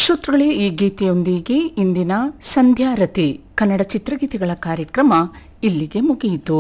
ಶ್ರೋತೃಗಳೇ ಈ ಗೀತೆಯೊಂದಿಗೆ ಇಂದಿನ ಸಂಧ್ಯಾರತಿ ಕನ್ನಡ ಚಿತ್ರಗೀತೆಗಳ ಕಾರ್ಯಕ್ರಮ ಇಲ್ಲಿಗೆ ಮುಗಿಯಿತು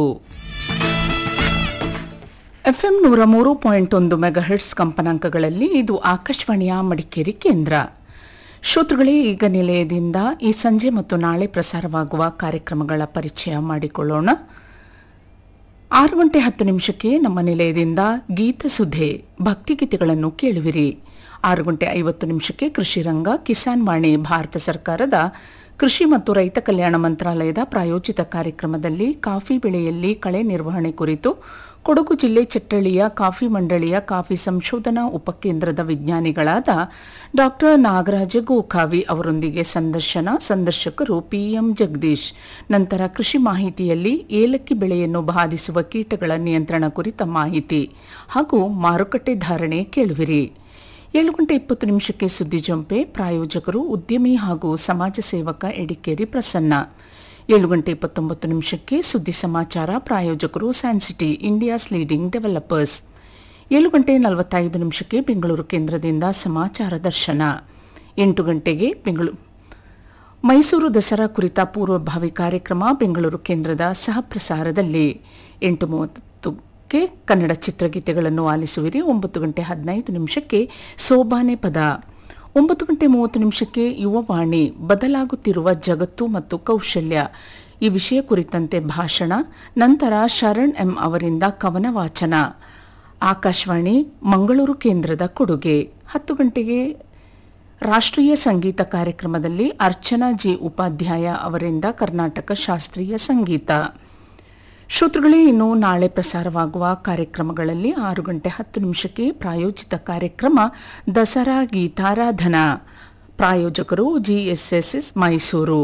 ಎಫ್ಎಂ ನೂರ ಮೂರು ಪಾಯಿಂಟ್ ಒಂದು ಮೆಗಾಹೆಟ್ಸ್ ಕಂಪನಾಂಕಗಳಲ್ಲಿ ಇದು ಆಕಾಶವಾಣಿಯ ಮಡಿಕೇರಿ ಕೇಂದ್ರ ಶ್ರೋತೃಗಳೇ ಈಗ ನಿಲಯದಿಂದ ಈ ಸಂಜೆ ಮತ್ತು ನಾಳೆ ಪ್ರಸಾರವಾಗುವ ಕಾರ್ಯಕ್ರಮಗಳ ಪರಿಚಯ ಮಾಡಿಕೊಳ್ಳೋಣ ಆರು ಗಂಟೆ ಹತ್ತು ನಿಮಿಷಕ್ಕೆ ನಮ್ಮ ನಿಲಯದಿಂದ ಗೀತಸುಧೆ ಭಕ್ತಿಗೀತೆಗಳನ್ನು ಕೇಳುವಿರಿ ಆರು ಗಂಟೆ ಐವತ್ತು ನಿಮಿಷಕ್ಕೆ ಕೃಷಿ ರಂಗ ಕಿಸಾನ್ ವಾಣಿ ಭಾರತ ಸರ್ಕಾರದ ಕೃಷಿ ಮತ್ತು ರೈತ ಕಲ್ಯಾಣ ಮಂತ್ರಾಲಯದ ಪ್ರಾಯೋಜಿತ ಕಾರ್ಯಕ್ರಮದಲ್ಲಿ ಕಾಫಿ ಬೆಳೆಯಲ್ಲಿ ಕಳೆ ನಿರ್ವಹಣೆ ಕುರಿತು ಕೊಡಗು ಜಿಲ್ಲೆ ಚಟ್ಟಳ್ಳಿಯ ಕಾಫಿ ಮಂಡಳಿಯ ಕಾಫಿ ಸಂಶೋಧನಾ ಉಪಕೇಂದ್ರದ ವಿಜ್ಞಾನಿಗಳಾದ ಡಾ ನಾಗರಾಜ ಗೋಖಾವಿ ಅವರೊಂದಿಗೆ ಸಂದರ್ಶನ ಸಂದರ್ಶಕರು ಪಿಎಂ ಜಗದೀಶ್ ನಂತರ ಕೃಷಿ ಮಾಹಿತಿಯಲ್ಲಿ ಏಲಕ್ಕಿ ಬೆಳೆಯನ್ನು ಬಾಧಿಸುವ ಕೀಟಗಳ ನಿಯಂತ್ರಣ ಕುರಿತ ಮಾಹಿತಿ ಹಾಗೂ ಮಾರುಕಟ್ಟೆ ಧಾರಣೆ ಕೇಳುವಿರಿ ಏಳು ಗಂಟೆ ಇಪ್ಪತ್ತು ನಿಮಿಷಕ್ಕೆ ಸುದ್ದಿ ಜಂಪೆ ಪ್ರಾಯೋಜಕರು ಉದ್ಯಮಿ ಹಾಗೂ ಸಮಾಜ ಸೇವಕ ಎಡಿಕೇರಿ ಪ್ರಸನ್ನ ಏಳು ಗಂಟೆ ಇಪ್ಪತ್ತೊಂಬತ್ತು ನಿಮಿಷಕ್ಕೆ ಸುದ್ದಿ ಸಮಾಚಾರ ಪ್ರಾಯೋಜಕರು ಸ್ಯಾನ್ಸಿಟಿ ಇಂಡಿಯಾಸ್ ಲೀಡಿಂಗ್ ಡೆವಲಪರ್ಸ್ ಏಳು ಗಂಟೆ ನಲವತ್ತೈದು ನಿಮಿಷಕ್ಕೆ ಬೆಂಗಳೂರು ಕೇಂದ್ರದಿಂದ ಸಮಾಚಾರ ದರ್ಶನ ಎಂಟು ಗಂಟೆಗೆ ಬೆಂಗಳೂರು ಮೈಸೂರು ದಸರಾ ಕುರಿತ ಪೂರ್ವಭಾವಿ ಕಾರ್ಯಕ್ರಮ ಬೆಂಗಳೂರು ಕೇಂದ್ರದ ಸಹಪ್ರಸಾರದಲ್ಲಿ ಎಂಟು ಮೂವತ್ತಕ್ಕೆ ಕನ್ನಡ ಚಿತ್ರಗೀತೆಗಳನ್ನು ಆಲಿಸುವಿರಿ ಒಂಬತ್ತು ಗಂಟೆ ಹದಿನೈದು ನಿಮಿಷಕ್ಕೆ ಸೋಬಾನೆ ಪದ ಒಂಬತ್ತು ಗಂಟೆ ಮೂವತ್ತು ನಿಮಿಷಕ್ಕೆ ಯುವವಾಣಿ ಬದಲಾಗುತ್ತಿರುವ ಜಗತ್ತು ಮತ್ತು ಕೌಶಲ್ಯ ಈ ವಿಷಯ ಕುರಿತಂತೆ ಭಾಷಣ ನಂತರ ಶರಣ್ ಎಂ ಅವರಿಂದ ಕವನ ವಾಚನ ಆಕಾಶವಾಣಿ ಮಂಗಳೂರು ಕೇಂದ್ರದ ಕೊಡುಗೆ ಹತ್ತು ಗಂಟೆಗೆ ರಾಷ್ಟ್ರೀಯ ಸಂಗೀತ ಕಾರ್ಯಕ್ರಮದಲ್ಲಿ ಅರ್ಚನಾ ಜಿ ಉಪಾಧ್ಯಾಯ ಅವರಿಂದ ಕರ್ನಾಟಕ ಶಾಸ್ತ್ರೀಯ ಸಂಗೀತ ಶ್ರೋತೃಗಳೇ ಇನ್ನು ನಾಳೆ ಪ್ರಸಾರವಾಗುವ ಕಾರ್ಯಕ್ರಮಗಳಲ್ಲಿ ಆರು ಗಂಟೆ ಹತ್ತು ನಿಮಿಷಕ್ಕೆ ಪ್ರಾಯೋಜಿತ ಕಾರ್ಯಕ್ರಮ ದಸರಾ ಗೀತಾರಾಧನಾ ಪ್ರಾಯೋಜಕರು ಜಿಎಸ್ಎಸ್ಎಸ್ ಮೈಸೂರು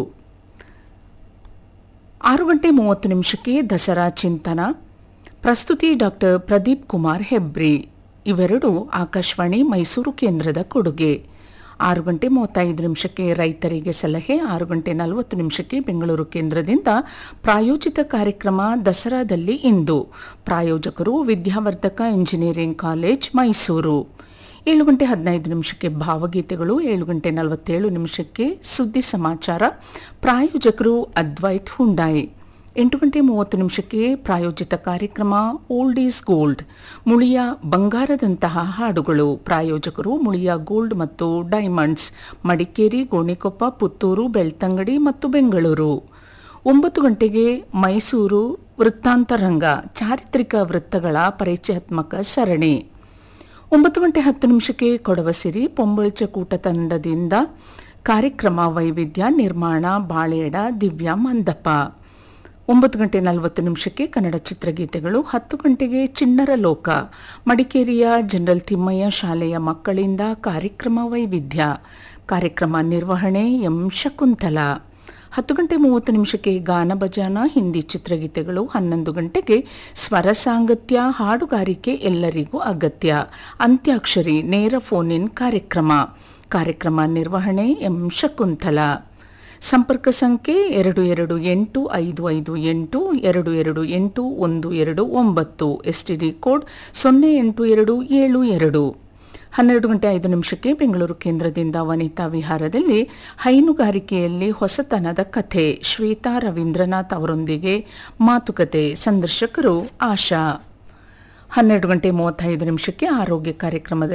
ಆರು ಗಂಟೆ ಮೂವತ್ತು ನಿಮಿಷಕ್ಕೆ ದಸರಾ ಚಿಂತನ ಪ್ರಸ್ತುತಿ ಡಾಕ್ಟರ್ ಪ್ರದೀಪ್ ಕುಮಾರ್ ಹೆಬ್ರಿ ಇವೆರಡು ಆಕಾಶವಾಣಿ ಮೈಸೂರು ಕೇಂದ್ರದ ಕೊಡುಗೆ ಆರು ಗಂಟೆ ಮೂವತ್ತೈದು ನಿಮಿಷಕ್ಕೆ ರೈತರಿಗೆ ಸಲಹೆ ಆರು ಗಂಟೆ ನಲವತ್ತು ನಿಮಿಷಕ್ಕೆ ಬೆಂಗಳೂರು ಕೇಂದ್ರದಿಂದ ಪ್ರಾಯೋಜಿತ ಕಾರ್ಯಕ್ರಮ ದಸರಾದಲ್ಲಿ ಇಂದು ಪ್ರಾಯೋಜಕರು ವಿದ್ಯಾವರ್ಧಕ ಇಂಜಿನಿಯರಿಂಗ್ ಕಾಲೇಜ್ ಮೈಸೂರು ಏಳು ಗಂಟೆ ಹದಿನೈದು ನಿಮಿಷಕ್ಕೆ ಭಾವಗೀತೆಗಳು ಏಳು ಗಂಟೆ ನಲವತ್ತೇಳು ನಿಮಿಷಕ್ಕೆ ಸುದ್ದಿ ಸಮಾಚಾರ ಪ್ರಾಯೋಜಕರು ಅದ್ವೈತ್ ಹುಂಡಾಯಿ ಎಂಟು ಗಂಟೆ ಮೂವತ್ತು ನಿಮಿಷಕ್ಕೆ ಪ್ರಾಯೋಜಿತ ಕಾರ್ಯಕ್ರಮ ಓಲ್ಡ್ ಈಸ್ ಗೋಲ್ಡ್ ಮುಳಿಯ ಬಂಗಾರದಂತಹ ಹಾಡುಗಳು ಪ್ರಾಯೋಜಕರು ಮುಳಿಯ ಗೋಲ್ಡ್ ಮತ್ತು ಡೈಮಂಡ್ಸ್ ಮಡಿಕೇರಿ ಗೋಣಿಕೊಪ್ಪ ಪುತ್ತೂರು ಬೆಳ್ತಂಗಡಿ ಮತ್ತು ಬೆಂಗಳೂರು ಒಂಬತ್ತು ಗಂಟೆಗೆ ಮೈಸೂರು ವೃತ್ತಾಂತರಂಗ ಚಾರಿತ್ರಿಕ ವೃತ್ತಗಳ ಪರಿಚಯಾತ್ಮಕ ಸರಣಿ ಒಂಬತ್ತು ಗಂಟೆ ಹತ್ತು ನಿಮಿಷಕ್ಕೆ ಕೊಡವಸಿರಿ ಪೊಂಬಳಚ ಕೂಟ ತಂಡದಿಂದ ಕಾರ್ಯಕ್ರಮ ವೈವಿಧ್ಯ ನಿರ್ಮಾಣ ಬಾಳೇಡ ದಿವ್ಯಾ ಮಂದಪ್ಪ ಒಂಬತ್ತು ಗಂಟೆ ನಲವತ್ತು ನಿಮಿಷಕ್ಕೆ ಕನ್ನಡ ಚಿತ್ರಗೀತೆಗಳು ಹತ್ತು ಗಂಟೆಗೆ ಚಿಣ್ಣರ ಲೋಕ ಮಡಿಕೇರಿಯ ಜನರಲ್ ತಿಮ್ಮಯ್ಯ ಶಾಲೆಯ ಮಕ್ಕಳಿಂದ ಕಾರ್ಯಕ್ರಮ ವೈವಿಧ್ಯ ಕಾರ್ಯಕ್ರಮ ನಿರ್ವಹಣೆ ಎಂ ಶಕುಂತಲಾ ಹತ್ತು ಗಂಟೆ ಮೂವತ್ತು ನಿಮಿಷಕ್ಕೆ ಗಾನ ಭಜಾನ ಹಿಂದಿ ಚಿತ್ರಗೀತೆಗಳು ಹನ್ನೊಂದು ಗಂಟೆಗೆ ಸ್ವರ ಸಾಂಗತ್ಯ ಹಾಡುಗಾರಿಕೆ ಎಲ್ಲರಿಗೂ ಅಗತ್ಯ ಅಂತ್ಯಾಕ್ಷರಿ ನೇರ ಫೋನ್ ಇನ್ ಕಾರ್ಯಕ್ರಮ ಕಾರ್ಯಕ್ರಮ ನಿರ್ವಹಣೆ ಎಂ ಶಕುಂತಲಾ ಸಂಪರ್ಕ ಸಂಖ್ಯೆ ಎರಡು ಎರಡು ಎಂಟು ಐದು ಐದು ಎಂಟು ಎರಡು ಎರಡು ಎಂಟು ಒಂದು ಎರಡು ಒಂಬತ್ತು ಎಸ್ಟಿಡಿ ಕೋಡ್ ಸೊನ್ನೆ ಎಂಟು ಎರಡು ಏಳು ಎರಡು ಹನ್ನೆರಡು ಗಂಟೆ ಐದು ನಿಮಿಷಕ್ಕೆ ಬೆಂಗಳೂರು ಕೇಂದ್ರದಿಂದ ವನಿತಾ ವಿಹಾರದಲ್ಲಿ ಹೈನುಗಾರಿಕೆಯಲ್ಲಿ ಹೊಸತನದ ಕಥೆ ಶ್ವೇತಾ ರವೀಂದ್ರನಾಥ್ ಅವರೊಂದಿಗೆ ಮಾತುಕತೆ ಸಂದರ್ಶಕರು ಆಶಾ ಹನ್ನೆರಡು ಗಂಟೆ ಮೂವತ್ತೈದು ನಿಮಿಷಕ್ಕೆ ಆರೋಗ್ಯ ಕಾರ್ಯಕ್ರಮದಲ್ಲಿ